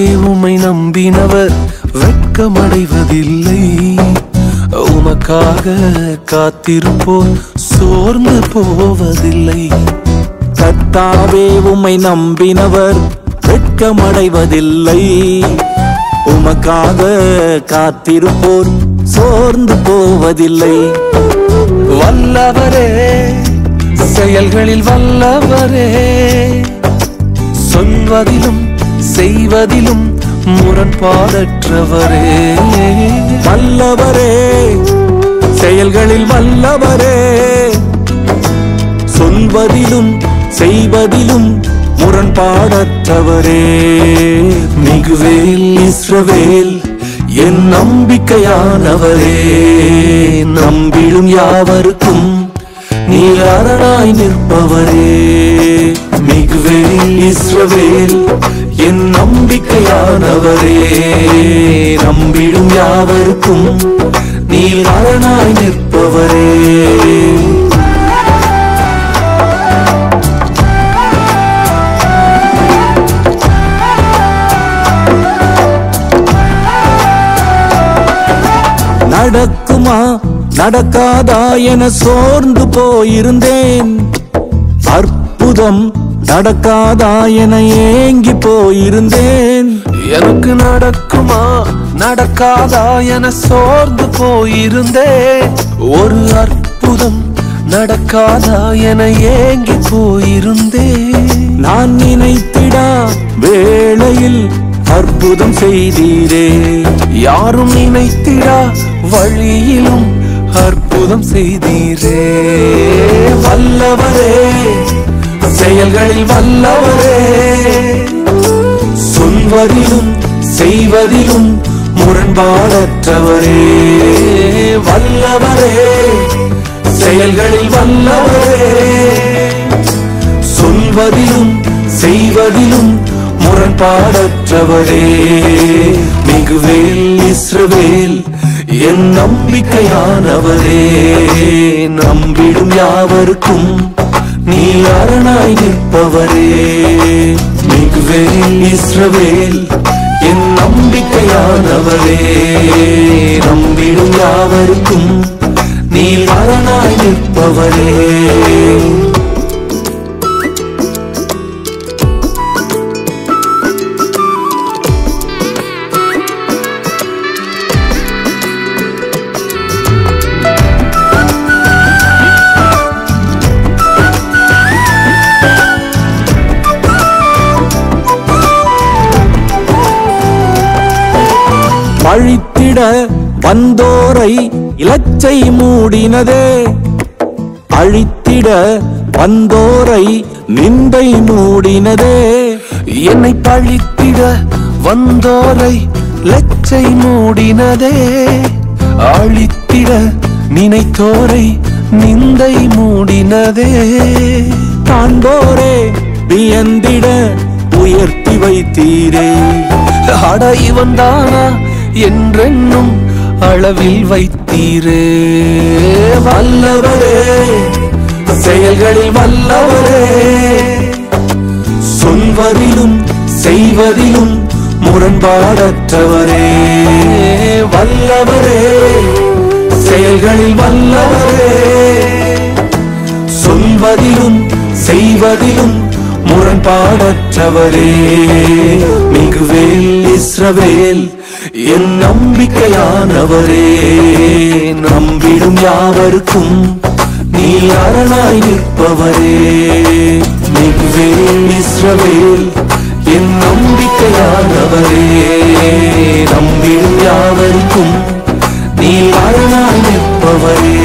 உம்மை நம்பினவர் வெட்கமடைவதில்லை உமக்காக காத்திருப்போர் சோர்ந்து போவதில்லை கர்த்தாவே உம்மை நம்பினவர் வெட்கமடைவதில்லை உமக்காக காத்திருப்போர் சோர்ந்து போவதில்லை வல்லவரே செயல்களில் வல்லவரே சொல்வதிலும் செய்வதிலும் முரண்பாடற்றவரே வல்லவரே செயல்களில் வல்லவரே சொல்வதிலும் செய்வதிலும் முரண்பாடற்றவரே மிகுவேல் இஸ்ரவேல் என் நம்பிக்கையானவரே நம்பிடும் யாவருக்கும் நீர் அரணாய் நிற்பவரே மிகுவேல் இஸ்ரவேல் என் நம்பிக்கையானவரே நம்பிடும் யாவருக்கும் நீர் அரணாய் நிற்பவரே நடக்குமா நடக்காதா என சோர்ந்து போயிருந்தேன் அற்புதம் நடக்காதா என ஏங்கி போயிருந்தேன் எனக்கு நடக்குமா நடக்காதா என சோர்ந்து போயிருந்தேன் ஒரு அற்புதம் நடக்காதா என ஏங்கி போயிருந்தேன் நான் நினைத்திடா வேளையில் அற்புதம் செய்தீரே யாரும் நினைத்திடா வழியிலும் அற்புதம் செய்தீரே வல்லவரே செயல்களில் வல்லவரே சொல்வதிலும் செய்வதிலும் முரண்பாடற்றவரே வல்லவரே செயல்களில் வல்லவரே சொல்வதிலும் செய்வதிலும் முரண்பாடற்றவரே மிகுவேல் இஸ்ரவேல் என் நம்பிக்கையானவரே நம்பிடும் யாவருக்கும் நீ அரணாய் நிற்பவரே மிகுவேல் இஸ்ரவேல் என் நம்பிக்கையானவரே நம்பிடும் யாவருக்கும் நீ அரணாய் நிற்பவரே பழித்திட வந்தோரை இலச்சை மூடினதே அழித்திட வந்தோரை நிந்தை மூடினதே என்னை பழித்திட வந்தோரை லச்சை மூடினதே அழித்திட நினைத்தோரை நிந்தை மூடினதே காண்போரே வியந்திட உயர்த்தி வைத்தீரே அட இவன் தானா என்றென்னும் அளவில் வைத்தீரே வல்லவரே செயல்களில் வல்லவரே சொல்வதிலும் செய்வதிலும் முரண்பாடற்றவரே வல்லவரே செயல்களில் வல்லவரே சொல்வதிலும் செய்வதிலும் முரண்பாடற்றவரே மிகுவேல் இஸ்ரவேல் என் நம்பிக்கையானவரே நம்பிடும் யாவருக்கும் நீ அரணாய் நிற்பவரே மிகுவேல் இஸ்ரவேல் என் நம்பிக்கையானவரே நம்பிடும் யாவருக்கும் நீ அரணாய் நிற்பவரே